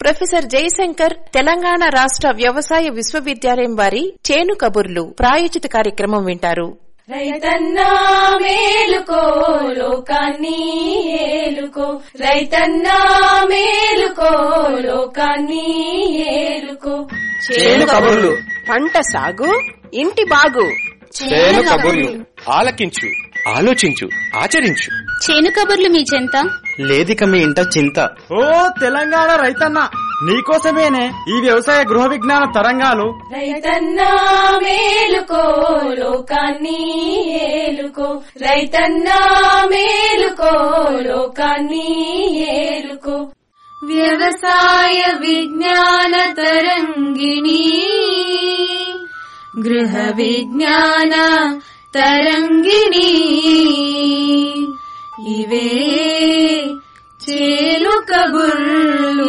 professor Jayashankar Telangana రాష్ట్ర వ్యవసాయ విశ్వవిద్యాలయం వారి చేను కబుర్లు ప్రాయోజిత కార్యక్రమం వింటారు రైతన్నా మేలుకో లోకాన్ని ఏలుకో రైతన్నా మేలుకో లోకాన్ని ఏలుకో చేను కబుర్లు పంట సాగు ఇంటి బాగు చేను కబుర్లు ఆలకించు ఆలోచించు ఆచరించు చేను కబుర్లు మీ చెంత లేదిక మీ ఇంట చింత ఓ తెలంగాణ రైతన్న నీకోసమేనే ఈ వ్యవసాయ గృహ విజ్ఞాన తరంగాలు రైతన్నా మేలుకో లోకాన్ని ఏలుకో రైతన్నా మేలుకో లోకాన్ని ఏలుకో వ్యవసాయ విజ్ఞాన తరంగిణి గృహ విజ్ఞాన తరంగిణి ఇవే చేలు కబుర్లు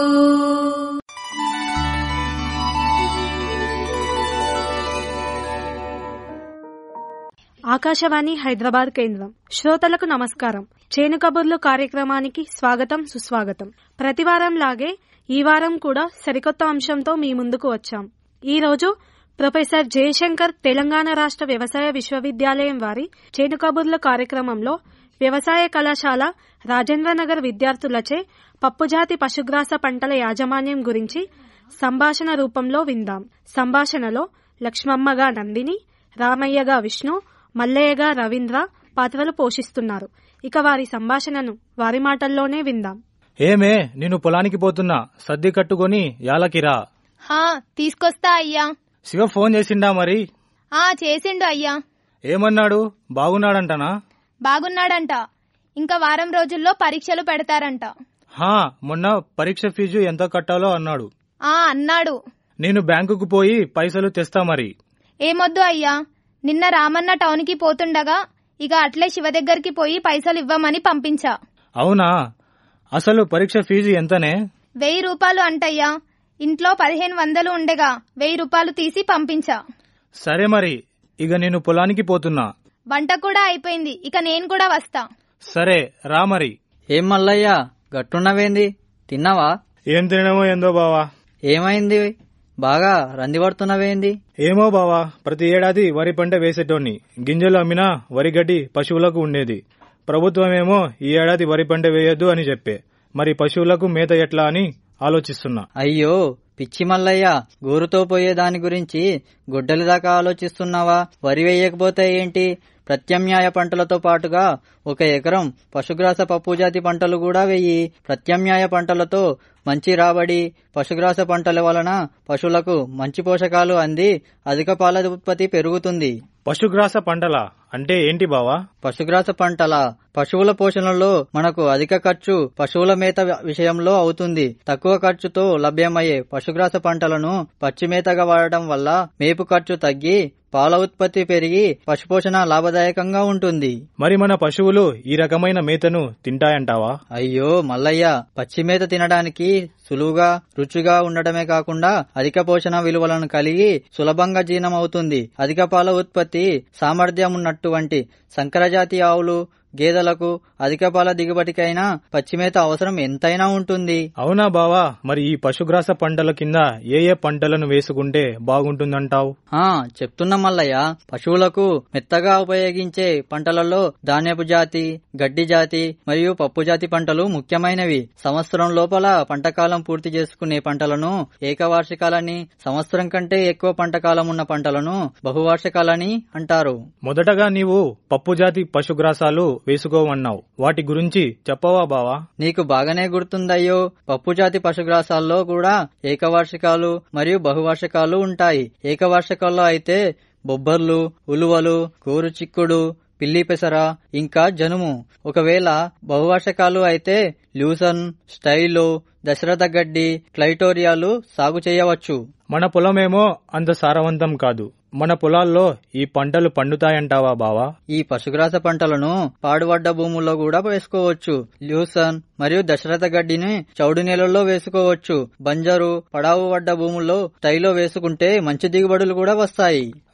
ఆకాశవాణి హైదరాబాద్ కేంద్రం శ్రోతలకు నమస్కారం చేను కబుర్లు కార్యక్రమానికి స్వాగతం సుస్వాగతం ప్రతివారం లాగే ఈ వారం కూడా సరికొత్త అంశంతో మీ ముందుకు వచ్చాం ఈ రోజు ప్రొఫెసర్ జయశంకర్ తెలంగాణ రాష్ట్ర వ్యవసాయ విశ్వవిద్యాలయం వారి చేను కబుర్ల కార్యక్రమంలో వ్యవసాయ కళాశాల రాజేంద్రనగర్ విద్యార్థులచే పప్పుజాతి పశుగ్రాస పంటల యాజమాన్యం గురించి సంభాషణ రూపంలో విందాం సంభాషణలో లక్ష్మమ్మగా నందిని రామయ్యగా విష్ణు మల్లయ్యగా రవీంద్ర పాత్రలు పోషిస్తున్నారు ఇక వారి సంభాషణను వారి మాటల్లోనే విందాం ఏమే నేను పొలానికి పోతున్నా సర్ది కట్టుకొని యాలకిరా హా తీసుకొస్తా అయ్యా శివ ఫోన్ చేసిండా మరి ఆ చేసిండు అయ్యా ఏమన్నాడు బాగున్నాడంటనా బాగున్నాడంట ఇంకా వారం రోజుల్లో పరీక్షలు పెడతారంట హా మొన్న పరీక్ష ఫీజు ఎంత కట్టాలో అన్నాడు ఆ అన్నాడు నేను బ్యాంకుకు పోయి పైసలు తెస్తా మరి ఏమొద్దు అయ్యా నిన్న రామన్న టౌన్కి పోతుండగా ఇక అట్లే శివ దగ్గరికి పోయి పైసలు ఇవ్వమని పంపించా అవునా అసలు పరీక్ష ఫీజు ఎంతనే వెయ్యి రూపాయలు అంటయ్యా ఇంట్లో పదిహేను వందలు ఉండగా వెయ్యి రూపాయలు తీసి పంపించా సరే మరి ఇక నేను పొలానికి పోతున్నా వంట కూడా అయిపోయింది ఇక నేను కూడా వస్తా సరే రా మరి ఏం మల్లయ్య గట్టున్నవేంది తిన్నావా ఏం తినడమో ఏందో బావా ఏమైంది బాగా రంది పడుతున్నవేంది ఏమో బావా ప్రతి ఏడాది వరి పంట వేసేటోన్ని గింజలు అమ్మినా వరి గడ్డి పశువులకు ఉండేది ప్రభుత్వమేమో ఈ ఏడాది వరి పంట వేయొద్దు అని చెప్పే మరి పశువులకు మేత ఎట్లా అని ఆలోచిస్తున్నా అయ్యో పిచ్చి మల్లయ్య గోరుతో పోయే దాని గురించి గొడ్డలి దాకా ఆలోచిస్తున్నావా వరి వేయకపోతే ఏంటి ప్రత్యామ్నాయ పంటలతో పాటుగా ఒక ఎకరం పశుగ్రాస పప్పుజాతి పంటలు కూడా వెయ్యి ప్రత్యామ్నాయ పంటలతో మంచి రాబడి పశుగ్రాస పంటల వలన పశువులకు మంచి పోషకాలు అంది అధిక పాల ఉత్పత్తి పెరుగుతుంది పశుగ్రాస పంటల అంటే ఏంటి బావా పశుగ్రాస పంటల పశువుల పోషణలో మనకు అధిక ఖర్చు పశువుల మేత విషయంలో అవుతుంది తక్కువ ఖర్చుతో లభ్యమయ్యే పశుగ్రాస పంటలను పచ్చిమేతగా వాడటం వల్ల మేపు ఖర్చు తగ్గి పాల ఉత్పత్తి పెరిగి పశుపోషణ లాభదాయకంగా ఉంటుంది మరి మన పశువులు ఈ రకమైన మేతను తింటాయంటావా అయ్యో మల్లయ్య పచ్చి మేత తినడానికి సులువుగా రుచిగా ఉండటమే కాకుండా అధిక పోషణ విలువలను కలిగి సులభంగా జీర్ణం అవుతుంది అధిక పాల ఉత్పత్తి సామర్థ్యం ఉన్నటువంటి సంకరజాతి ఆవులు గేదెలకు అధిక పాల దిగుబడికైనా పచ్చిమేత అవసరం ఎంతైనా ఉంటుంది అవునా బావా మరి ఈ పశుగ్రాస పంటల కింద ఏ ఏ పంటలను వేసుకుంటే బాగుంటుందంటావు ఆ చెప్తున్నా మల్లయ్య పశువులకు మెత్తగా ఉపయోగించే పంటలలో ధాన్యపు జాతి గడ్డి జాతి మరియు పప్పు జాతి పంటలు ముఖ్యమైనవి సంవత్సరం లోపల పంటకాలం పూర్తి చేసుకునే పంటలను ఏకవార్షికాలని సంవత్సరం కంటే ఎక్కువ పంటకాలం ఉన్న పంటలను బహువార్షికాలని అంటారు మొదటగా నీవు పప్పు జాతి పశుగ్రాసాలు వేసుకోవన్నావు వాటి గురించి చెప్పవా బావా నీకు బాగానే గుర్తుందయ్యో పప్పు జాతి పశుగ్రాసాల్లో కూడా ఏకవార్షికాలు మరియు బహువార్షికాలు ఉంటాయి ఏకవార్షికాల్లో అయితే బొబ్బర్లు ఉలువలు గోరు చిక్కుడు పిల్లి పెసర ఇంకా జనుము ఒకవేళ బహువార్షకాలు అయితే ల్యూసన్ స్టైలో దశరథ గడ్డి క్లైటోరియాలు సాగు చేయవచ్చు మన పొలమేమో అంత సారవంతం కాదు మన పొలాల్లో ఈ పంటలు పండుతాయంటావా బావా ఈ పశుగ్రాస పంటలను పాడుపడ్డ భూముల్లో కూడా వేసుకోవచ్చు ల్యూసన్ మరియు దశరథ గడ్డిని చౌడు నేలల్లో వేసుకోవచ్చు బంజరు పడావు పడ్డ భూముల్లో స్టైలో వేసుకుంటే మంచి దిగుబడులు కూడా వస్తాయి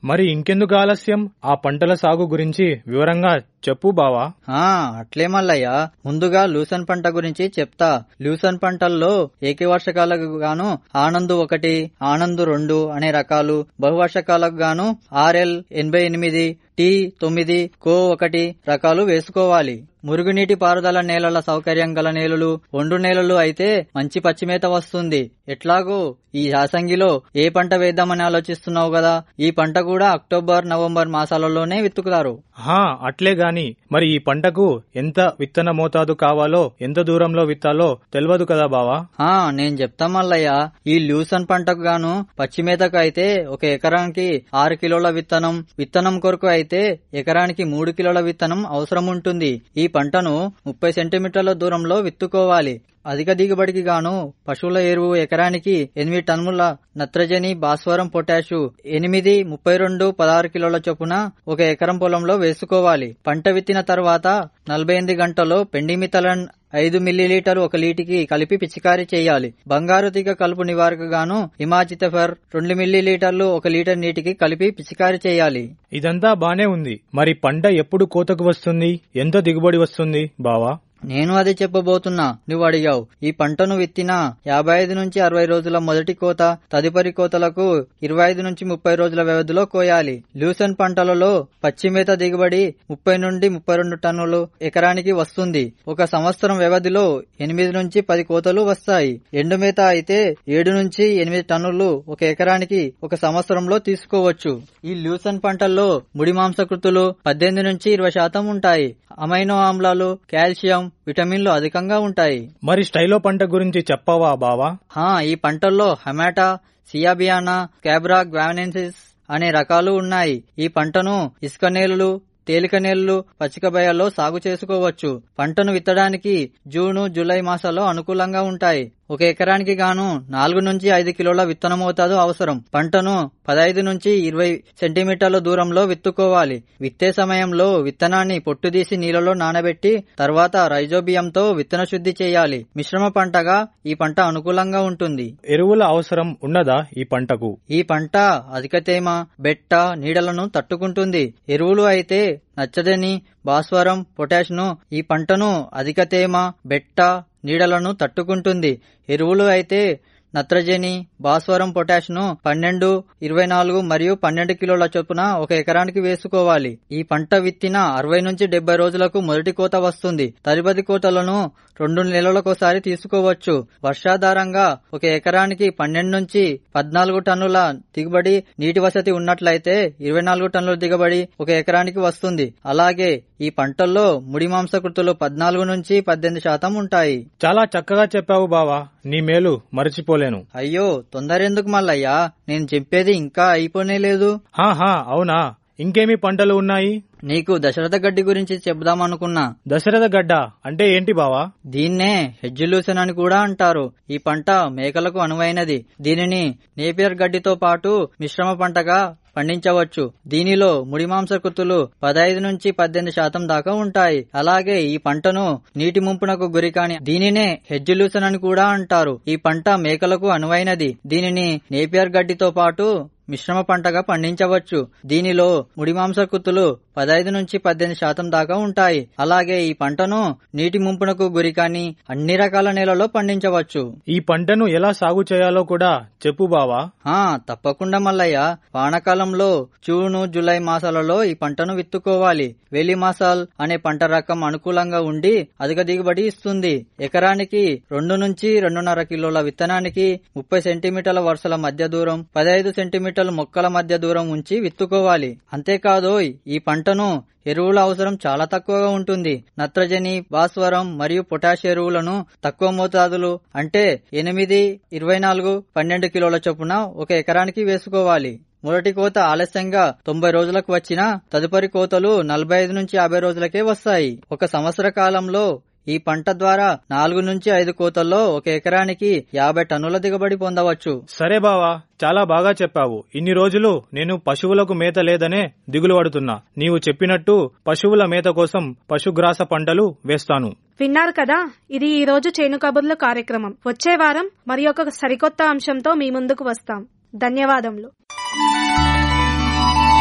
మరి ఇంకెందుకు ఆలస్యం ఆ పంటల సాగు గురించి వివరంగా చెప్పు బావా ఆ అట్లే మల్లయ్య ముందుగా లూసన్ పంట గురించి చెప్తా లూసన్ పంటల్లో ఏకవర్షకాలకు గాను ఆనందు ఒకటి ఆనందు రెండు అనే రకాలు బహువర్షకాలకు గాను ఆర్ఎల్ ఎనభై ఎనిమిది టీ తొమ్మిది కో ఒకటి రకాలు వేసుకోవాలి మురుగునీటి పారుదల నేలల సౌకర్యం గల నేలలు ఒండు నేలలు అయితే మంచి పచ్చిమేత వస్తుంది ఎట్లాగో ఈ యాసంగిలో ఏ పంట వేద్దామని ఆలోచిస్తున్నావు కదా ఈ పంట కూడా అక్టోబర్ నవంబర్ మాసాలలోనే విత్తుకుతారు హా అట్లే గాని మరి ఈ పంటకు ఎంత విత్తన మోతాదు కావాలో ఎంత దూరంలో విత్తాలో తెలియదు కదా బావా ఆ నేను చెప్తా మల్లయ్య ఈ లూసన్ పంటకు గాను పచ్చిమేతకు అయితే ఒక ఎకరానికి ఆరు కిలోల విత్తనం విత్తనం కొరకు అయితే ఎకరానికి మూడు కిలోల విత్తనం అవసరం ఉంటుంది ఈ పంటను ముప్పై సెంటీమీటర్ల దూరంలో విత్తుకోవాలి అధిక దిగుబడికి గాను పశువుల ఎరువు ఎకరానికి ఎనిమిది టన్నుల నత్రజని భాస్వరం పొటాషు ఎనిమిది ముప్పై రెండు పదహారు కిలోల చొప్పున ఒక ఎకరం పొలంలో వేసుకోవాలి పంట విత్తిన తర్వాత నలభై ఎనిమిది గంటల్లో పెండిమితలన్ ఐదు మిల్లీలీటర్లు ఒక లీటికి కలిపి పిచికారీ చేయాలి బంగారు తీగ కలుపు నివారక గాను హిమాజితఫర్ రెండు మిల్లీలీటర్లు ఒక లీటర్ నీటికి కలిపి పిచికారీ చేయాలి ఇదంతా బానే ఉంది మరి పంట ఎప్పుడు కోతకు వస్తుంది ఎంత దిగుబడి వస్తుంది బావా నేను అది చెప్పబోతున్నా నువ్వు అడిగావు ఈ పంటను విత్తిన యాభై ఐదు నుంచి అరవై రోజుల మొదటి కోత తదుపరి కోతలకు ఇరవై ఐదు నుంచి ముప్పై రోజుల వ్యవధిలో కోయాలి లూసన్ పంటలలో పచ్చిమేత దిగుబడి ముప్పై నుండి ముప్పై రెండు టన్నులు ఎకరానికి వస్తుంది ఒక సంవత్సరం వ్యవధిలో ఎనిమిది నుంచి పది కోతలు వస్తాయి ఎండుమేత అయితే ఏడు నుంచి ఎనిమిది టన్నులు ఒక ఎకరానికి ఒక సంవత్సరంలో తీసుకోవచ్చు ఈ లూసన్ పంటల్లో ముడి మాంసకృతులు పద్దెనిమిది నుంచి ఇరవై శాతం ఉంటాయి అమైనో ఆమ్లాలు కాల్షియం విటమిన్లు అధికంగా ఉంటాయి మరి స్టైలో పంట గురించి చెప్పవా బావా హా ఈ పంటల్లో హమాటా సియాబియానా క్యాబ్రా గ్వానెన్సిస్ అనే రకాలు ఉన్నాయి ఈ పంటను ఇసుక నేలలు తేలిక నేలలు పచ్చిక బయల్లో సాగు చేసుకోవచ్చు పంటను విత్తడానికి జూను జూలై మాసాల్లో అనుకూలంగా ఉంటాయి ఒక ఎకరానికి గాను నాలుగు నుంచి ఐదు కిలోల విత్తన మోతాదు అవసరం పంటను పదైదు నుంచి ఇరవై సెంటీమీటర్ల దూరంలో విత్తుకోవాలి విత్తే సమయంలో విత్తనాన్ని పొట్టుదీసి నీళ్ళలో నానబెట్టి తర్వాత రైజోబియంతో విత్తన శుద్ధి చేయాలి మిశ్రమ పంటగా ఈ పంట అనుకూలంగా ఉంటుంది ఎరువుల అవసరం ఉన్నదా ఈ పంటకు ఈ పంట అధిక తేమ బెట్ట నీడలను తట్టుకుంటుంది ఎరువులు అయితే నచ్చదని భాస్వరం పొటాష్ను ఈ పంటను అధిక తేమ బెట్ట నీడలను తట్టుకుంటుంది ఎరువులు అయితే నత్రజని భాస్వరం పొటాష్ను పన్నెండు ఇరవై నాలుగు మరియు పన్నెండు కిలోల చొప్పున ఒక ఎకరానికి వేసుకోవాలి ఈ పంట విత్తిన అరవై నుంచి డెబ్బై రోజులకు మొదటి కోత వస్తుంది తరుపతి కోతలను రెండు నెలలకోసారి తీసుకోవచ్చు వర్షాధారంగా ఒక ఎకరానికి పన్నెండు నుంచి పద్నాలుగు టన్నుల దిగుబడి నీటి వసతి ఉన్నట్లయితే ఇరవై నాలుగు టన్నుల దిగుబడి ఒక ఎకరానికి వస్తుంది అలాగే ఈ పంటల్లో ముడి మాంసకృతులు పద్నాలుగు నుంచి పద్దెనిమిది శాతం ఉంటాయి చాలా చక్కగా చెప్పావు బావా నీ మేలు మరచిపోలేను అయ్యో తొందరెందుకు మల్లయ్యా నేను చెప్పేది ఇంకా అయిపోనే లేదు హాహా అవునా ఇంకేమి పంటలు ఉన్నాయి నీకు దశరథ గడ్డి గురించి చెబుదామనుకున్నా దశరథ గడ్డ అంటే ఏంటి బావా దీన్నే హెజ్జులూసన్ అని కూడా అంటారు ఈ పంట మేకలకు అనువైనది దీనిని నేపియర్ గడ్డితో పాటు మిశ్రమ పంటగా పండించవచ్చు దీనిలో ముడి మాంసకృతులు పదహైదు నుంచి పద్దెనిమిది శాతం దాకా ఉంటాయి అలాగే ఈ పంటను నీటి ముంపునకు గురికాని దీనినే హెజ్జులూసన్ అని కూడా అంటారు ఈ పంట మేకలకు అనువైనది దీనిని నేపియర్ గడ్డితో పాటు మిశ్రమ పంటగా పండించవచ్చు దీనిలో ముడి మాంసకృతులు పదహైదు నుంచి పద్దెనిమిది శాతం దాకా ఉంటాయి అలాగే ఈ పంటను నీటి ముంపునకు గురికాని అన్ని రకాల నేలలో పండించవచ్చు ఈ పంటను ఎలా సాగు చేయాలో కూడా చెప్పు బావా ఆ తప్పకుండా మల్లయ్య వానాకాలంలో జూను జూలై మాసాలలో ఈ పంటను విత్తుకోవాలి వేలి మాసాల్ అనే పంట రకం అనుకూలంగా ఉండి అధిక దిగుబడి ఇస్తుంది ఎకరానికి రెండు నుంచి రెండున్నర కిలోల విత్తనానికి ముప్పై సెంటీమీటర్ల వరుసల మధ్య దూరం పదహైదు సెంటీమీటర్ల మొక్కల మధ్య దూరం ఉంచి విత్తుకోవాలి అంతేకాదు ఈ పంటను ఎరువుల అవసరం చాలా తక్కువగా ఉంటుంది నత్రజని భాస్వరం మరియు పొటాష్ ఎరువులను తక్కువ మోతాదులు అంటే ఎనిమిది ఇరవై నాలుగు పన్నెండు కిలోల చొప్పున ఒక ఎకరానికి వేసుకోవాలి మొదటి కోత ఆలస్యంగా తొంభై రోజులకు వచ్చినా తదుపరి కోతలు నలభై ఐదు నుంచి యాభై రోజులకే వస్తాయి ఒక సంవత్సర కాలంలో ఈ పంట ద్వారా నాలుగు నుంచి ఐదు కోతల్లో ఒక ఎకరానికి యాభై టన్నుల దిగుబడి పొందవచ్చు సరే బావా చాలా బాగా చెప్పావు ఇన్ని రోజులు నేను పశువులకు మేత లేదనే దిగులు పడుతున్నా నీవు చెప్పినట్టు పశువుల మేత కోసం పశుగ్రాస పంటలు వేస్తాను విన్నారు కదా ఇది ఈ రోజు చేను కబుర్ల కార్యక్రమం వచ్చే వారం మరి ఒక సరికొత్త అంశంతో మీ ముందుకు వస్తాం ధన్యవాదములు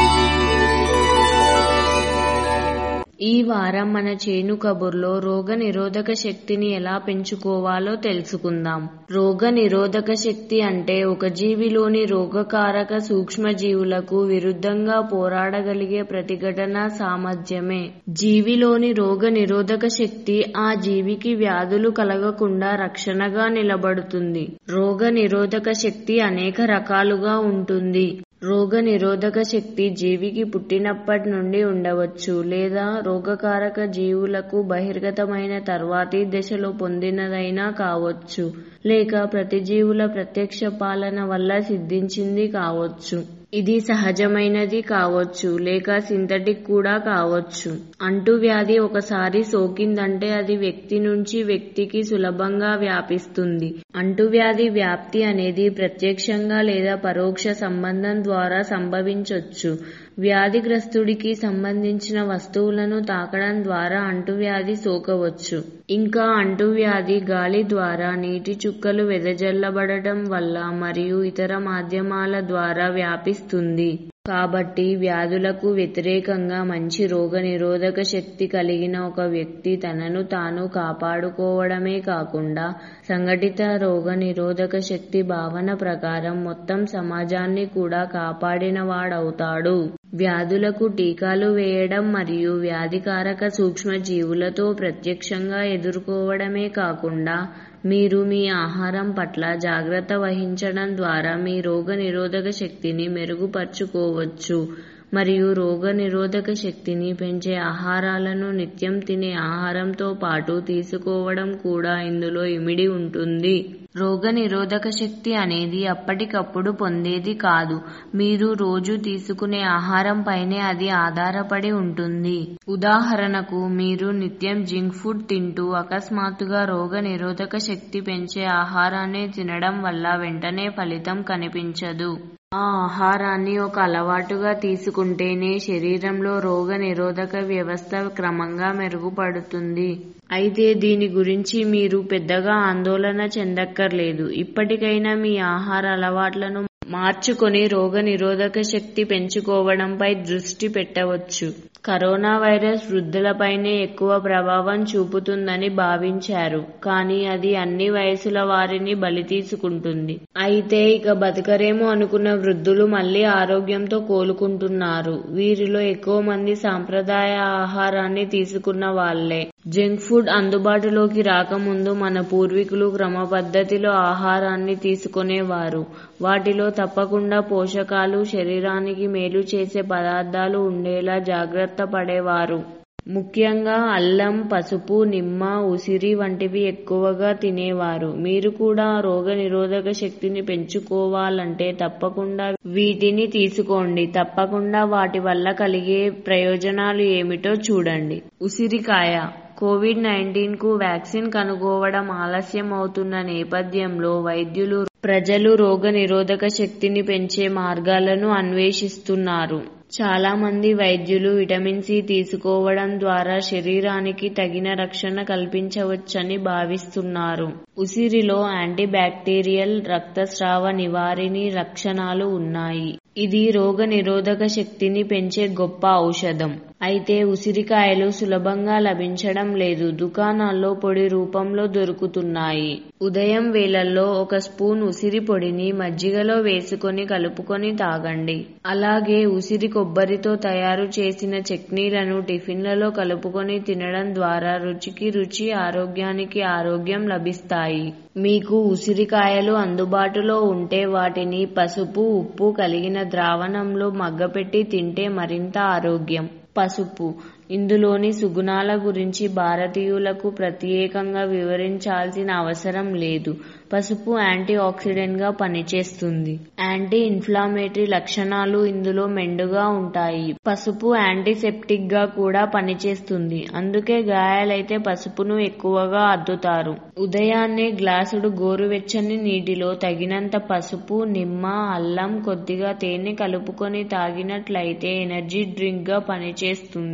ఈ వారం మన చేను కబుర్లో రోగ నిరోధక శక్తిని ఎలా పెంచుకోవాలో తెలుసుకుందాం రోగ నిరోధక శక్తి అంటే ఒక జీవిలోని రోగకారక సూక్ష్మజీవులకు విరుద్ధంగా పోరాడగలిగే ప్రతిఘటన సామర్థ్యమే జీవిలోని రోగ నిరోధక శక్తి ఆ జీవికి వ్యాధులు కలగకుండా రక్షణగా నిలబడుతుంది రోగ నిరోధక శక్తి అనేక రకాలుగా ఉంటుంది రోగ నిరోధక శక్తి జీవికి పుట్టినప్పటి నుండి ఉండవచ్చు లేదా రోగకారక జీవులకు బహిర్గతమైన తర్వాతి దశలో పొందినదైనా కావచ్చు లేక ప్రతిజీవుల ప్రత్యక్ష పాలన వల్ల సిద్ధించింది కావచ్చు ఇది సహజమైనది కావచ్చు లేక సింథటిక్ కూడా కావచ్చు అంటువ్యాధి ఒకసారి సోకిందంటే అది వ్యక్తి నుంచి వ్యక్తికి సులభంగా వ్యాపిస్తుంది అంటువ్యాధి వ్యాప్తి అనేది ప్రత్యక్షంగా లేదా పరోక్ష సంబంధం ద్వారా సంభవించొచ్చు వ్యాధిగ్రస్తుడికి సంబంధించిన వస్తువులను తాకడం ద్వారా అంటువ్యాధి సోకవచ్చు ఇంకా అంటువ్యాధి గాలి ద్వారా నీటి చుక్కలు వెదజల్లబడటం వల్ల మరియు ఇతర మాధ్యమాల ద్వారా వ్యాపిస్తుంది కాబట్టి వ్యాధులకు వ్యతిరేకంగా మంచి రోగ నిరోధక శక్తి కలిగిన ఒక వ్యక్తి తనను తాను కాపాడుకోవడమే కాకుండా సంఘటిత రోగ నిరోధక శక్తి భావన ప్రకారం మొత్తం సమాజాన్ని కూడా కాపాడినవాడవుతాడు వ్యాధులకు టీకాలు వేయడం మరియు వ్యాధికారక సూక్ష్మజీవులతో ప్రత్యక్షంగా ఎదుర్కోవడమే కాకుండా మీరు మీ ఆహారం పట్ల జాగ్రత్త వహించడం ద్వారా మీ రోగ నిరోధక శక్తిని మెరుగుపరుచుకోవచ్చు మరియు రోగ నిరోధక శక్తిని పెంచే ఆహారాలను నిత్యం తినే ఆహారంతో పాటు తీసుకోవడం కూడా ఇందులో ఇమిడి ఉంటుంది రోగ నిరోధక శక్తి అనేది అప్పటికప్పుడు పొందేది కాదు మీరు రోజు తీసుకునే ఆహారం పైనే అది ఆధారపడి ఉంటుంది ఉదాహరణకు మీరు నిత్యం జింక్ ఫుడ్ తింటూ అకస్మాత్తుగా రోగ నిరోధక శక్తి పెంచే ఆహారాన్ని తినడం వల్ల వెంటనే ఫలితం కనిపించదు ఆ ఆహారాన్ని ఒక అలవాటుగా తీసుకుంటేనే శరీరంలో రోగ నిరోధక వ్యవస్థ క్రమంగా మెరుగుపడుతుంది అయితే దీని గురించి మీరు పెద్దగా ఆందోళన చెందక్కర్లేదు ఇప్పటికైనా మీ ఆహార అలవాట్లను మార్చుకొని రోగ నిరోధక శక్తి పెంచుకోవడంపై దృష్టి పెట్టవచ్చు కరోనా వైరస్ వృద్ధులపైనే ఎక్కువ ప్రభావం చూపుతుందని భావించారు కానీ అది అన్ని వయసుల వారిని బలి తీసుకుంటుంది అయితే ఇక బతకరేమో అనుకున్న వృద్ధులు మళ్లీ ఆరోగ్యంతో కోలుకుంటున్నారు వీరిలో ఎక్కువ మంది సాంప్రదాయ ఆహారాన్ని తీసుకున్న వాళ్లే జంక్ ఫుడ్ అందుబాటులోకి రాకముందు మన పూర్వీకులు క్రమ పద్ధతిలో ఆహారాన్ని తీసుకునేవారు వాటిలో తప్పకుండా పోషకాలు శరీరానికి మేలు చేసే పదార్థాలు ఉండేలా జాగ్రత్త పడేవారు ముఖ్యంగా అల్లం పసుపు నిమ్మ ఉసిరి వంటివి ఎక్కువగా తినేవారు మీరు కూడా రోగ నిరోధక శక్తిని పెంచుకోవాలంటే తప్పకుండా వీటిని తీసుకోండి తప్పకుండా వాటి వల్ల కలిగే ప్రయోజనాలు ఏమిటో చూడండి ఉసిరికాయ కోవిడ్ నైన్టీన్ కు వ్యాక్సిన్ కనుగోవడం ఆలస్యం అవుతున్న నేపథ్యంలో వైద్యులు ప్రజలు రోగ నిరోధక శక్తిని పెంచే మార్గాలను అన్వేషిస్తున్నారు చాలా మంది వైద్యులు విటమిన్ సి తీసుకోవడం ద్వారా శరీరానికి తగిన రక్షణ కల్పించవచ్చని భావిస్తున్నారు ఉసిరిలో యాంటీ బ్యాక్టీరియల్ రక్తస్రావ నివారిణి లక్షణాలు ఉన్నాయి ఇది రోగ నిరోధక శక్తిని పెంచే గొప్ప ఔషధం అయితే ఉసిరికాయలు సులభంగా లభించడం లేదు దుకాణాల్లో పొడి రూపంలో దొరుకుతున్నాయి ఉదయం వేళల్లో ఒక స్పూన్ ఉసిరి పొడిని మజ్జిగలో వేసుకొని కలుపుకొని తాగండి అలాగే ఉసిరి కొబ్బరితో తయారు చేసిన చట్నీలను టిఫిన్లలో కలుపుకొని తినడం ద్వారా రుచికి రుచి ఆరోగ్యానికి ఆరోగ్యం లభిస్తాయి మీకు ఉసిరికాయలు అందుబాటులో ఉంటే వాటిని పసుపు ఉప్పు కలిగిన ద్రావణంలో మగ్గపెట్టి తింటే మరింత ఆరోగ్యం పసుపు ఇందులోని సుగుణాల గురించి భారతీయులకు ప్రత్యేకంగా వివరించాల్సిన అవసరం లేదు పసుపు యాంటీ ఆక్సిడెంట్ గా పనిచేస్తుంది యాంటీ ఇన్ఫ్లామేటరీ లక్షణాలు ఇందులో మెండుగా ఉంటాయి పసుపు యాంటీసెప్టిక్ గా కూడా పనిచేస్తుంది అందుకే గాయాలైతే పసుపును ఎక్కువగా అద్దుతారు ఉదయాన్నే గ్లాసుడు గోరువెచ్చని నీటిలో తగినంత పసుపు నిమ్మ అల్లం కొద్దిగా తేనె కలుపుకొని తాగినట్లయితే ఎనర్జీ డ్రింక్ గా పనిచేస్తుంది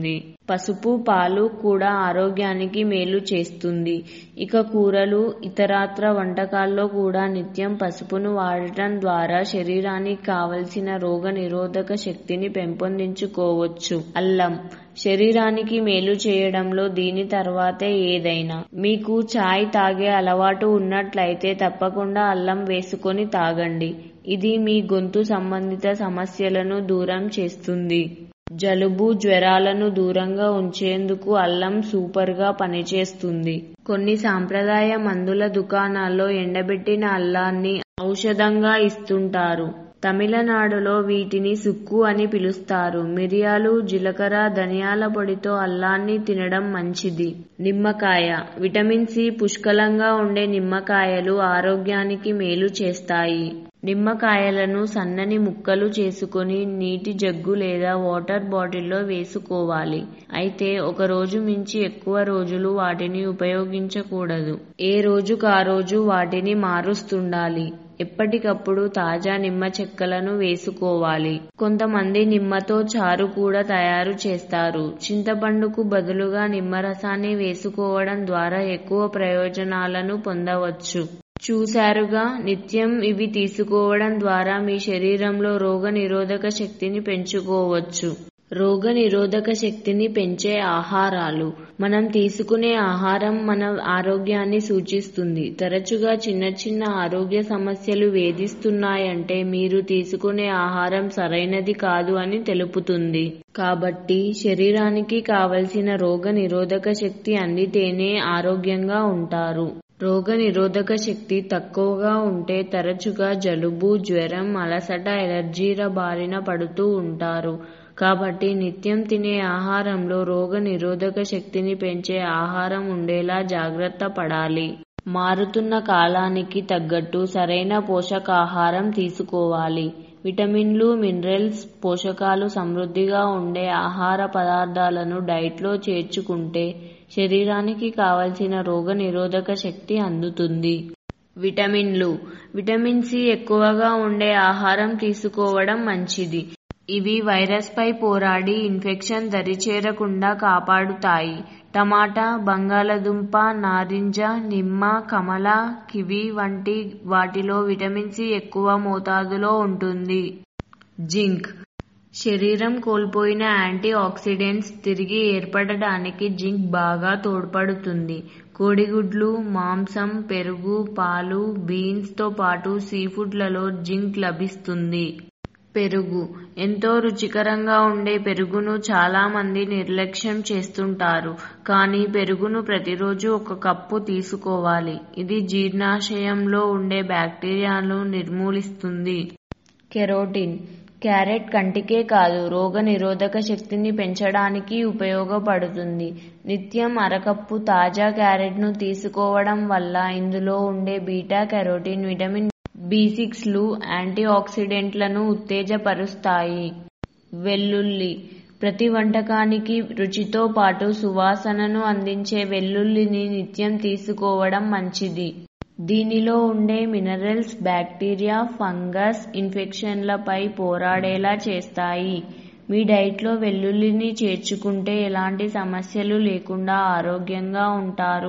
పసుపు పాలు కూడా ఆరోగ్యానికి మేలు చేస్తుంది ఇక కూరలు ఇతరాత్ర వంటకాల్లో కూడా నిత్యం పసుపును వాడటం ద్వారా శరీరానికి కావలసిన రోగ నిరోధక శక్తిని పెంపొందించుకోవచ్చు అల్లం శరీరానికి మేలు చేయడంలో దీని తర్వాతే ఏదైనా మీకు చాయ్ తాగే అలవాటు ఉన్నట్లయితే తప్పకుండా అల్లం వేసుకొని తాగండి ఇది మీ గొంతు సంబంధిత సమస్యలను దూరం చేస్తుంది జలుబు జ్వరాలను దూరంగా ఉంచేందుకు అల్లం సూపర్ గా పనిచేస్తుంది కొన్ని సాంప్రదాయ మందుల దుకాణాల్లో ఎండబెట్టిన అల్లాన్ని ఔషధంగా ఇస్తుంటారు తమిళనాడులో వీటిని సుక్కు అని పిలుస్తారు మిరియాలు జీలకర్ర ధనియాల పొడితో అల్లాన్ని తినడం మంచిది నిమ్మకాయ విటమిన్ సి పుష్కలంగా ఉండే నిమ్మకాయలు ఆరోగ్యానికి మేలు చేస్తాయి నిమ్మకాయలను సన్నని ముక్కలు చేసుకొని నీటి జగ్గు లేదా వాటర్ బాటిల్లో వేసుకోవాలి అయితే ఒక రోజు మించి ఎక్కువ రోజులు వాటిని ఉపయోగించకూడదు ఏ రోజుకు ఆ రోజు వాటిని మారుస్తుండాలి ఎప్పటికప్పుడు తాజా నిమ్మ చెక్కలను వేసుకోవాలి కొంతమంది నిమ్మతో చారు కూడా తయారు చేస్తారు చింతపండుకు బదులుగా నిమ్మరసాన్ని వేసుకోవడం ద్వారా ఎక్కువ ప్రయోజనాలను పొందవచ్చు చూశారుగా నిత్యం ఇవి తీసుకోవడం ద్వారా మీ శరీరంలో రోగ నిరోధక శక్తిని పెంచుకోవచ్చు రోగ నిరోధక శక్తిని పెంచే ఆహారాలు మనం తీసుకునే ఆహారం మన ఆరోగ్యాన్ని సూచిస్తుంది తరచుగా చిన్న చిన్న ఆరోగ్య సమస్యలు వేధిస్తున్నాయంటే మీరు తీసుకునే ఆహారం సరైనది కాదు అని తెలుపుతుంది కాబట్టి శరీరానికి కావలసిన రోగ నిరోధక శక్తి అందితేనే ఆరోగ్యంగా ఉంటారు రోగ నిరోధక శక్తి తక్కువగా ఉంటే తరచుగా జలుబు జ్వరం అలసట ఎలర్జీల బారిన పడుతూ ఉంటారు కాబట్టి నిత్యం తినే ఆహారంలో రోగ నిరోధక శక్తిని పెంచే ఆహారం ఉండేలా జాగ్రత్త పడాలి మారుతున్న కాలానికి తగ్గట్టు సరైన పోషకాహారం తీసుకోవాలి విటమిన్లు మినరల్స్ పోషకాలు సమృద్ధిగా ఉండే ఆహార పదార్థాలను డైట్లో చేర్చుకుంటే శరీరానికి కావలసిన రోగ నిరోధక శక్తి అందుతుంది విటమిన్లు విటమిన్ సి ఎక్కువగా ఉండే ఆహారం తీసుకోవడం మంచిది ఇవి వైరస్ పై పోరాడి ఇన్ఫెక్షన్ దరిచేరకుండా కాపాడుతాయి టమాటా బంగాళదుంప నారింజ నిమ్మ కమల కివి వంటి వాటిలో విటమిన్ సి ఎక్కువ మోతాదులో ఉంటుంది జింక్ శరీరం కోల్పోయిన యాంటీ ఆక్సిడెంట్స్ తిరిగి ఏర్పడడానికి జింక్ బాగా తోడ్పడుతుంది కోడిగుడ్లు మాంసం పెరుగు పాలు బీన్స్ తో పాటు సీఫుడ్లలో జింక్ లభిస్తుంది పెరుగు ఎంతో రుచికరంగా ఉండే పెరుగును చాలా మంది నిర్లక్ష్యం చేస్తుంటారు కానీ పెరుగును ప్రతిరోజు ఒక కప్పు తీసుకోవాలి ఇది జీర్ణాశయంలో ఉండే బ్యాక్టీరియాను నిర్మూలిస్తుంది కెరోటిన్ క్యారెట్ కంటికే కాదు రోగ నిరోధక శక్తిని పెంచడానికి ఉపయోగపడుతుంది నిత్యం అరకప్పు తాజా క్యారెట్ను తీసుకోవడం వల్ల ఇందులో ఉండే బీటా కెరోటిన్ విటమిన్ బి సిక్స్లు యాంటీ ఆక్సిడెంట్లను ఉత్తేజపరుస్తాయి వెల్లుల్లి ప్రతి వంటకానికి రుచితో పాటు సువాసనను అందించే వెల్లుల్లిని నిత్యం తీసుకోవడం మంచిది దీనిలో ఉండే మినరల్స్ బ్యాక్టీరియా ఫంగస్ ఇన్ఫెక్షన్లపై పోరాడేలా చేస్తాయి మీ డైట్లో వెల్లుల్లిని చేర్చుకుంటే ఎలాంటి సమస్యలు లేకుండా ఆరోగ్యంగా ఉంటారు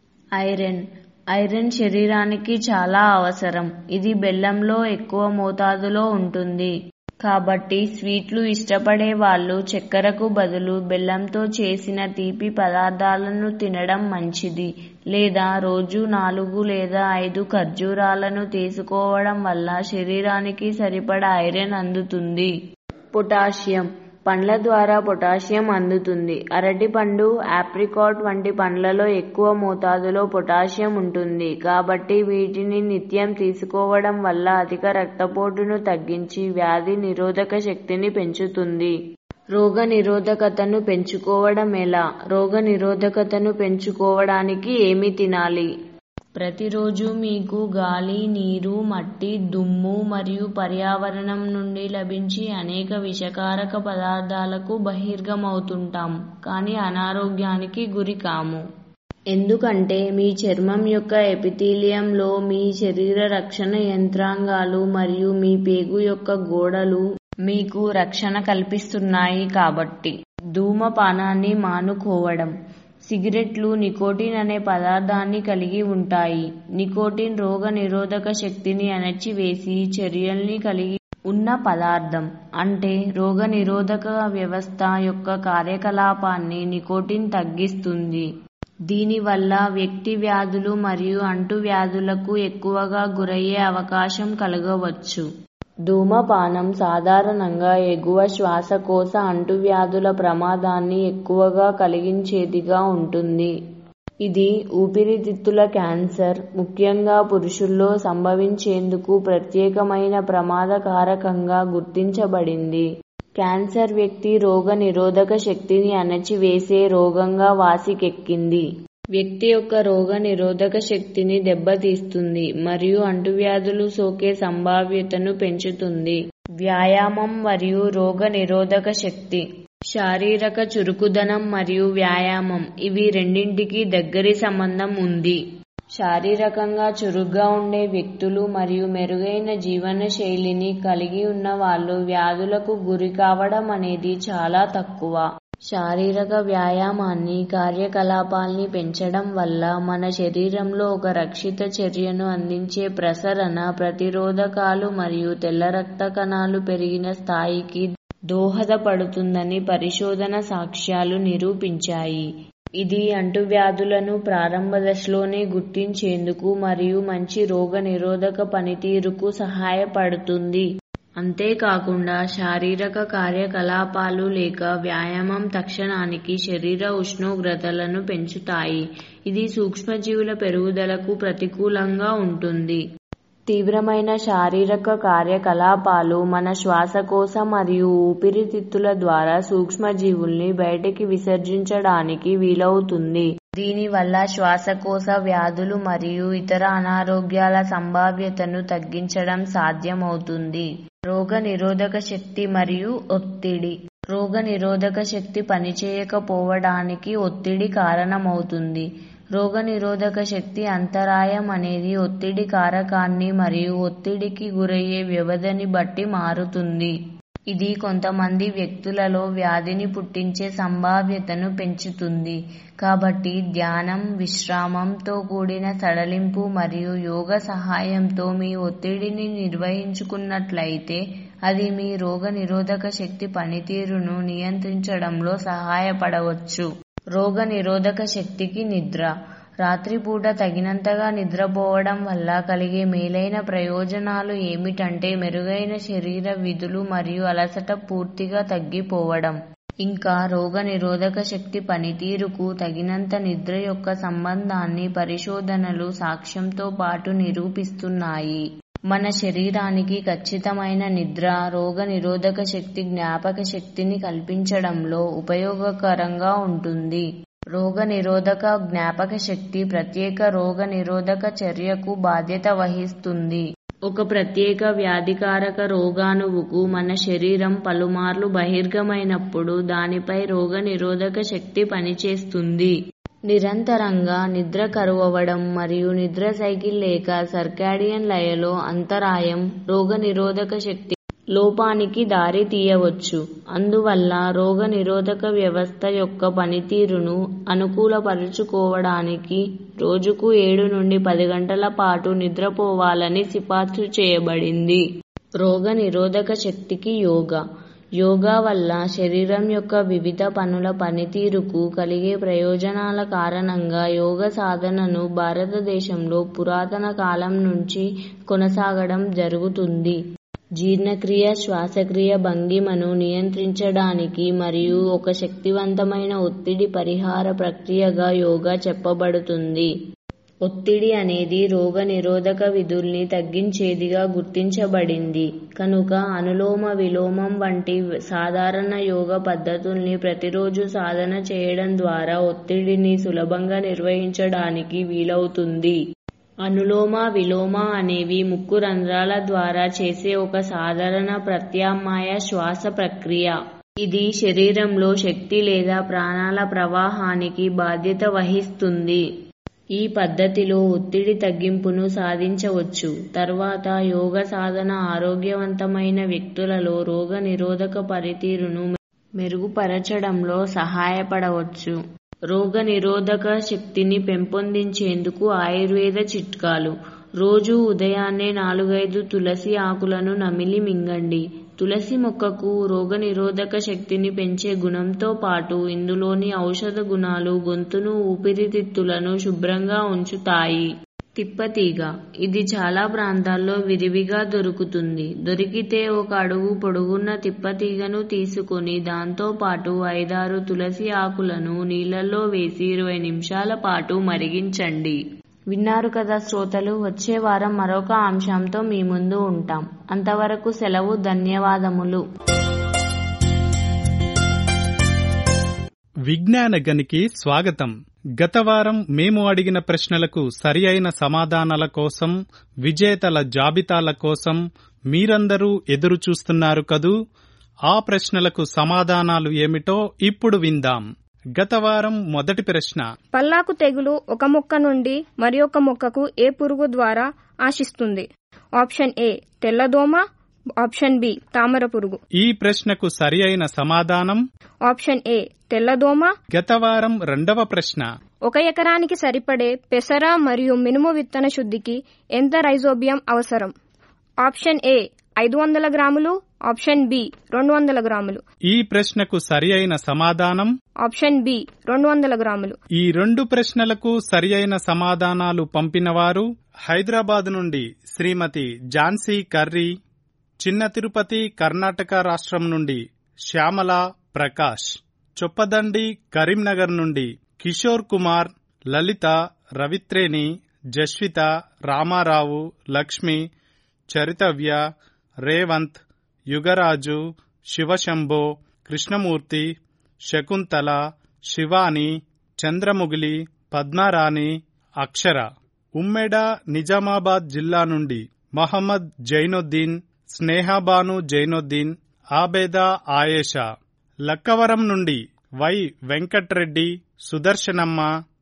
ఐరన్ ఐరన్ శరీరానికి చాలా అవసరం ఇది బెల్లంలో ఎక్కువ మోతాదులో ఉంటుంది కాబట్టి స్వీట్లు ఇష్టపడే వాళ్ళు చక్కెరకు బదులు బెల్లంతో చేసిన తీపి పదార్థాలను తినడం మంచిది లేదా రోజు నాలుగు లేదా ఐదు ఖర్జూరాలను తీసుకోవడం వల్ల శరీరానికి సరిపడా ఐరన్ అందుతుంది పొటాషియం పండ్ల ద్వారా పొటాషియం అందుతుంది అరటిపండు ఆప్రికాట్ వంటి పండ్లలో ఎక్కువ మోతాదులో పొటాషియం ఉంటుంది కాబట్టి వీటిని నిత్యం తీసుకోవడం వల్ల అధిక రక్తపోటును తగ్గించి వ్యాధి నిరోధక శక్తిని పెంచుతుంది రోగ నిరోధకతను పెంచుకోవడం ఎలా రోగ నిరోధకతను పెంచుకోవడానికి ఏమి తినాలి ప్రతిరోజు మీకు గాలి నీరు మట్టి దుమ్ము మరియు పర్యావరణం నుండి లభించి అనేక విషకారక పదార్థాలకు బహిర్గమవుతుంటాం కానీ అనారోగ్యానికి గురి కాము ఎందుకంటే మీ చర్మం యొక్క ఎపిథీలియంలో మీ శరీర రక్షణ యంత్రాంగాలు మరియు మీ పేగు యొక్క గోడలు మీకు రక్షణ కల్పిస్తున్నాయి కాబట్టి దూమ ధూమపానాన్ని మానుకోవడం సిగరెట్లు నికోటిన్ అనే పదార్థాన్ని కలిగి ఉంటాయి నికోటిన్ రోగ నిరోధక శక్తిని అణచివేసి చర్యల్ని కలిగి ఉన్న పదార్థం అంటే రోగ నిరోధక వ్యవస్థ యొక్క కార్యకలాపాన్ని నికోటిన్ తగ్గిస్తుంది దీనివల్ల వ్యక్తి వ్యాధులు మరియు అంటువ్యాధులకు ఎక్కువగా గురయ్యే అవకాశం కలగవచ్చు ధూమపానం సాధారణంగా ఎగువ శ్వాసకోశ అంటువ్యాధుల ప్రమాదాన్ని ఎక్కువగా కలిగించేదిగా ఉంటుంది ఇది ఊపిరితిత్తుల క్యాన్సర్ ముఖ్యంగా పురుషుల్లో సంభవించేందుకు ప్రత్యేకమైన ప్రమాదకారకంగా గుర్తించబడింది క్యాన్సర్ వ్యక్తి రోగ నిరోధక శక్తిని అణచివేసే రోగంగా వాసికెక్కింది వ్యక్తి యొక్క రోగ నిరోధక శక్తిని దెబ్బతీస్తుంది మరియు అంటువ్యాధులు సోకే సంభావ్యతను పెంచుతుంది వ్యాయామం మరియు రోగ నిరోధక శక్తి శారీరక చురుకుదనం మరియు వ్యాయామం ఇవి రెండింటికి దగ్గరి సంబంధం ఉంది శారీరకంగా చురుగ్గా ఉండే వ్యక్తులు మరియు మెరుగైన జీవన శైలిని కలిగి ఉన్న వాళ్ళు వ్యాధులకు గురి కావడం అనేది చాలా తక్కువ శారీరక వ్యాయామాన్ని కార్యకలాపాల్ని పెంచడం వల్ల మన శరీరంలో ఒక రక్షిత చర్యను అందించే ప్రసరణ ప్రతిరోధకాలు మరియు తెల్ల రక్త కణాలు పెరిగిన స్థాయికి దోహదపడుతుందని పరిశోధన సాక్ష్యాలు నిరూపించాయి ఇది అంటువ్యాధులను ప్రారంభ దశలోనే గుర్తించేందుకు మరియు మంచి రోగ నిరోధక పనితీరుకు సహాయపడుతుంది అంతేకాకుండా శారీరక కార్యకలాపాలు లేక వ్యాయామం తక్షణానికి శరీర ఉష్ణోగ్రతలను పెంచుతాయి ఇది సూక్ష్మజీవుల పెరుగుదలకు ప్రతికూలంగా ఉంటుంది తీవ్రమైన శారీరక కార్యకలాపాలు మన శ్వాసకోశ మరియు ఊపిరితిత్తుల ద్వారా సూక్ష్మజీవుల్ని బయటికి విసర్జించడానికి వీలవుతుంది దీనివల్ల శ్వాసకోశ వ్యాధులు మరియు ఇతర అనారోగ్యాల సంభావ్యతను తగ్గించడం సాధ్యమవుతుంది రోగ నిరోధక శక్తి మరియు ఒత్తిడి రోగ నిరోధక శక్తి పనిచేయకపోవడానికి ఒత్తిడి కారణమవుతుంది రోగ నిరోధక శక్తి అంతరాయం అనేది ఒత్తిడి కారకాన్ని మరియు ఒత్తిడికి గురయ్యే వ్యవధిని బట్టి మారుతుంది ఇది కొంతమంది వ్యక్తులలో వ్యాధిని పుట్టించే సంభావ్యతను పెంచుతుంది కాబట్టి ధ్యానం విశ్రామంతో కూడిన సడలింపు మరియు యోగ సహాయంతో మీ ఒత్తిడిని నిర్వహించుకున్నట్లయితే అది మీ రోగ నిరోధక శక్తి పనితీరును నియంత్రించడంలో సహాయపడవచ్చు రోగ నిరోధక శక్తికి నిద్ర రాత్రిపూట తగినంతగా నిద్రపోవడం వల్ల కలిగే మేలైన ప్రయోజనాలు ఏమిటంటే మెరుగైన శరీర విధులు మరియు అలసట పూర్తిగా తగ్గిపోవడం ఇంకా రోగ నిరోధక శక్తి పనితీరుకు తగినంత నిద్ర యొక్క సంబంధాన్ని పరిశోధనలు సాక్ష్యంతో పాటు నిరూపిస్తున్నాయి మన శరీరానికి ఖచ్చితమైన నిద్ర రోగ నిరోధక శక్తి జ్ఞాపక శక్తిని కల్పించడంలో ఉపయోగకరంగా ఉంటుంది రోగ నిరోధక జ్ఞాపక శక్తి ప్రత్యేక రోగ నిరోధక చర్యకు బాధ్యత వహిస్తుంది ఒక ప్రత్యేక వ్యాధికారక రోగాణువుకు మన శరీరం పలుమార్లు బహిర్గమైనప్పుడు దానిపై రోగ నిరోధక శక్తి పనిచేస్తుంది నిరంతరంగా నిద్ర కరువవడం మరియు నిద్ర సైకిల్ లేక సర్కాడియన్ లయలో అంతరాయం రోగ నిరోధక శక్తి లోపానికి దారి తీయవచ్చు అందువల్ల రోగ నిరోధక వ్యవస్థ యొక్క పనితీరును అనుకూలపరుచుకోవడానికి రోజుకు ఏడు నుండి పది గంటల పాటు నిద్రపోవాలని సిఫార్సు చేయబడింది రోగ నిరోధక శక్తికి యోగా యోగా వల్ల శరీరం యొక్క వివిధ పనుల పనితీరుకు కలిగే ప్రయోజనాల కారణంగా యోగ సాధనను భారతదేశంలో పురాతన కాలం నుంచి కొనసాగడం జరుగుతుంది జీర్ణక్రియ శ్వాసక్రియ భంగిమను నియంత్రించడానికి మరియు ఒక శక్తివంతమైన ఒత్తిడి పరిహార ప్రక్రియగా యోగా చెప్పబడుతుంది ఒత్తిడి అనేది రోగ నిరోధక విధుల్ని తగ్గించేదిగా గుర్తించబడింది కనుక అనులోమ విలోమం వంటి సాధారణ యోగ పద్ధతుల్ని ప్రతిరోజు సాధన చేయడం ద్వారా ఒత్తిడిని సులభంగా నిర్వహించడానికి వీలవుతుంది అనులోమ విలోమ అనేవి ముక్కు రంధ్రాల ద్వారా చేసే ఒక సాధారణ ప్రత్యామ్నాయ శ్వాస ప్రక్రియ ఇది శరీరంలో శక్తి లేదా ప్రాణాల ప్రవాహానికి బాధ్యత వహిస్తుంది ఈ పద్ధతిలో ఒత్తిడి తగ్గింపును సాధించవచ్చు తర్వాత యోగ సాధన ఆరోగ్యవంతమైన వ్యక్తులలో రోగ నిరోధక పనితీరును మెరుగుపరచడంలో సహాయపడవచ్చు రోగ నిరోధక శక్తిని పెంపొందించేందుకు ఆయుర్వేద చిట్కాలు రోజు ఉదయాన్నే నాలుగైదు తులసి ఆకులను నమిలి మింగండి తులసి మొక్కకు రోగ నిరోధక శక్తిని పెంచే గుణంతో పాటు ఇందులోని ఔషధ గుణాలు గొంతును ఊపిరితిత్తులను శుభ్రంగా ఉంచుతాయి తిప్పతీగ ఇది చాలా ప్రాంతాల్లో విరివిగా దొరుకుతుంది దొరికితే ఒక అడుగు పొడుగున్న తిప్పతీగను తీసుకొని దాంతో పాటు ఐదారు తులసి ఆకులను నీళ్లలో వేసి ఇరవై నిమిషాల పాటు మరిగించండి విన్నారు కదా శ్రోతలు వచ్చే వారం మరొక అంశంతో మీ ముందు ఉంటాం అంతవరకు సెలవు ధన్యవాదములు విజ్ఞాన గనికి స్వాగతం గత వారం మేము అడిగిన ప్రశ్నలకు సరి అయిన సమాధానాల కోసం విజేతల జాబితాల కోసం మీరందరూ ఎదురు చూస్తున్నారు కదూ ఆ ప్రశ్నలకు సమాధానాలు ఏమిటో ఇప్పుడు విందాం గత వారం మొదటి ప్రశ్న పల్లాకు తెగులు ఒక మొక్క నుండి మరి ఒక మొక్కకు ఏ పురుగు ద్వారా ఆశిస్తుంది ఆప్షన్ ఏ తెల్లదోమ ఆప్షన్ బి తామర పురుగు ఈ ప్రశ్నకు సరి అయిన సమాధానం ఆప్షన్ ఏ తెల్లదోమ గత వారం రెండవ ప్రశ్న ఒక ఎకరానికి సరిపడే పెసర మరియు మినుము విత్తన శుద్ధికి ఎంత రైజోబియం అవసరం ఆప్షన్ ఏ ఐదు వందల గ్రాములు ఆప్షన్ బి రెండు వందల గ్రాములు ఈ ప్రశ్నకు సరి అయిన సమాధానం ఆప్షన్ బి రెండు వందల గ్రాములు ఈ రెండు ప్రశ్నలకు సరి అయిన సమాధానాలు పంపినవారు హైదరాబాద్ నుండి శ్రీమతి ఝాన్సీ కర్రీ చిన్న తిరుపతి కర్ణాటక రాష్ట్రం నుండి శ్యామల ప్రకాష్ చొప్పదండి కరీంనగర్ నుండి కిషోర్ కుమార్ లలిత రవిత్రేణి జస్విత రామారావు లక్ష్మి చరితవ్య రేవంత్ యుగరాజు శివశంభో కృష్ణమూర్తి శకుంతల శివాని చంద్రముగిలి పద్మారాణి అక్షర ఉమ్మెడ నిజామాబాద్ జిల్లా నుండి మహమ్మద్ జైనుద్దీన్ స్నేహాబాను జైనుద్దీన్ ఆబేదా ఆయేషా లక్కవరం నుండి వై వెంకట్రెడ్డి సుదర్శనమ్మ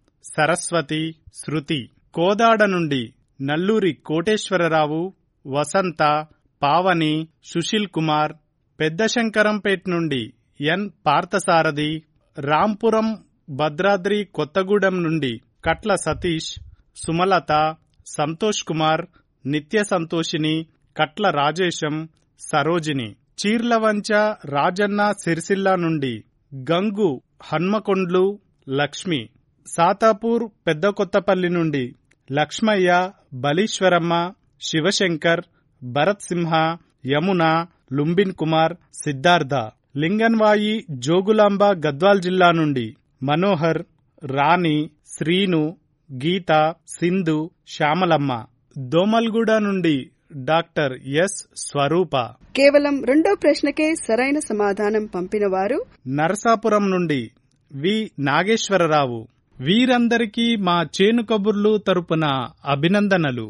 సరస్వతి శృతి కోదాడ నుండి నల్లూరి కోటేశ్వరరావు వసంత పావని సుశీల్ కుమార్ పెద్దశంకరంపేట్ నుండి ఎన్ పార్థసారథి రాంపురం భద్రాద్రి కొత్తగూడెం నుండి కట్ల సతీష్ సుమలత సంతోష్ కుమార్ నిత్య సంతోషిని కట్ల రాజేశం సరోజిని చీర్లవంచ రాజన్న సిరిసిల్ల నుండి గంగు హన్మకొండ్లు లక్ష్మి సాతాపూర్ పెద్ద కొత్తపల్లి నుండి లక్ష్మయ్య బలీశ్వరమ్మ శివశంకర్ భరత్ సింహ యమున లుంబిన్ కుమార్ సిద్ధార్థ లింగన్వాయి జోగులాంబ గద్వాల్ జిల్లా నుండి మనోహర్ రాణి శ్రీను గీత సింధు శ్యామలమ్మ దోమల్గూడ నుండి డాక్టర్ ఎస్ స్వరూప కేవలం రెండో ప్రశ్నకే సరైన సమాధానం పంపిన వారు నరసాపురం నుండి వి నాగేశ్వరరావు వీరందరికీ మా చేను కబుర్లు తరపున అభినందనలు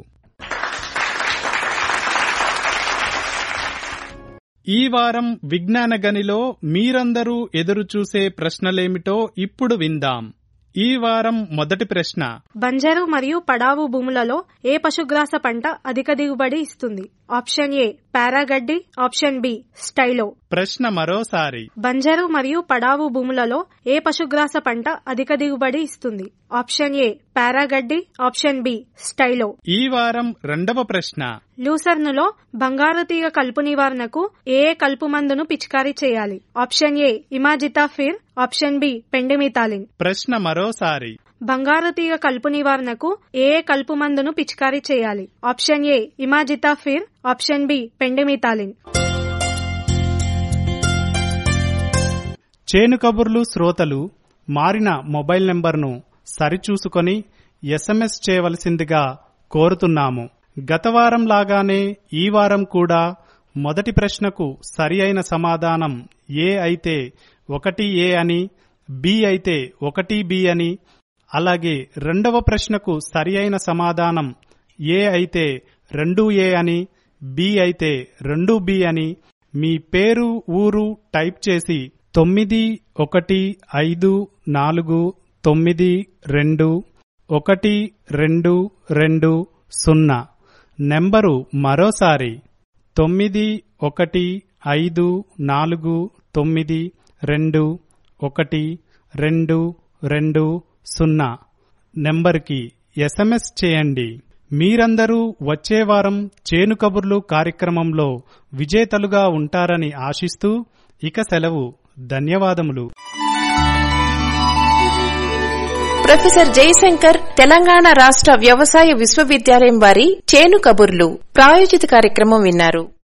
ఈ వారం విజ్ఞాన గనిలో మీరందరూ ఎదురుచూసే ప్రశ్నలేమిటో ఇప్పుడు విందాం ఈ వారం మొదటి ప్రశ్న బంజరు మరియు పడావు భూములలో ఏ పశుగ్రాస పంట అధిక దిగుబడి ఇస్తుంది ఆప్షన్ ఏ పారాగడ్డి ఆప్షన్ బి స్టైలో ప్రశ్న మరోసారి బంజరు మరియు పడావు భూములలో ఏ పశుగ్రాస పంట అధిక దిగుబడి ఇస్తుంది ఆప్షన్ ఏ పారాగడ్డి ఆప్షన్ బి స్టైలో ఈ వారం రెండవ ప్రశ్న లూసర్నులో బంగారు తీగ కలుపు నివారణకు ఏ ఏ కలుపు మందును పిచికారీ చేయాలి option A imazethapyr option B pendimethalin ప్రశ్న మరోసారి బంగారు తీగ కలుపు నివారణకు ఏ ఏ కలుపు మందును పిచికారీ చేయాలి option A imazethapyr option B pendimethalin చేను కబుర్లు శ్రోతలు మారిన మొబైల్ నెంబర్ను సరిచూసుకొని ఎస్ఎంఎస్ చేయవలసిందిగా కోరుతున్నాము గత వారం లాగానే ఈ వారం కూడా మొదటి ప్రశ్నకు సరి అయిన సమాధానం ఏ అయితే ఒకటి ఏ అని బి అయితే ఒకటి బి అని అలాగే రెండవ ప్రశ్నకు సరి అయిన సమాధానం ఏ అయితే రెండు ఏ అని బి అయితే రెండు బి అని మీ పేరు ఊరు టైప్ చేసి తొమ్మిది ఒకటి ఐదు నాలుగు తొమ్మిది రెండు ఒకటి రెండు రెండు సున్నా నెంబరు మరోసారి తొమ్మిది ఒకటి ఐదు నాలుగు తొమ్మిది రెండు ఒకటి రెండు రెండు సున్నా నెంబర్కి ఎస్ఎంఎస్ చేయండి మీరందరూ వచ్చే వారం చేను కబుర్లు కార్యక్రమంలో విజేతలుగా ఉంటారని ఆశిస్తూ ఇక సెలవు ధన్యవాదములు ప్రొఫెసర్ జయశంకర్ తెలంగాణ రాష్ట్ర వ్యవసాయ విశ్వవిద్యాలయం వారి చేను కబుర్లు ప్రాయోజిత కార్యక్రమం విన్నారు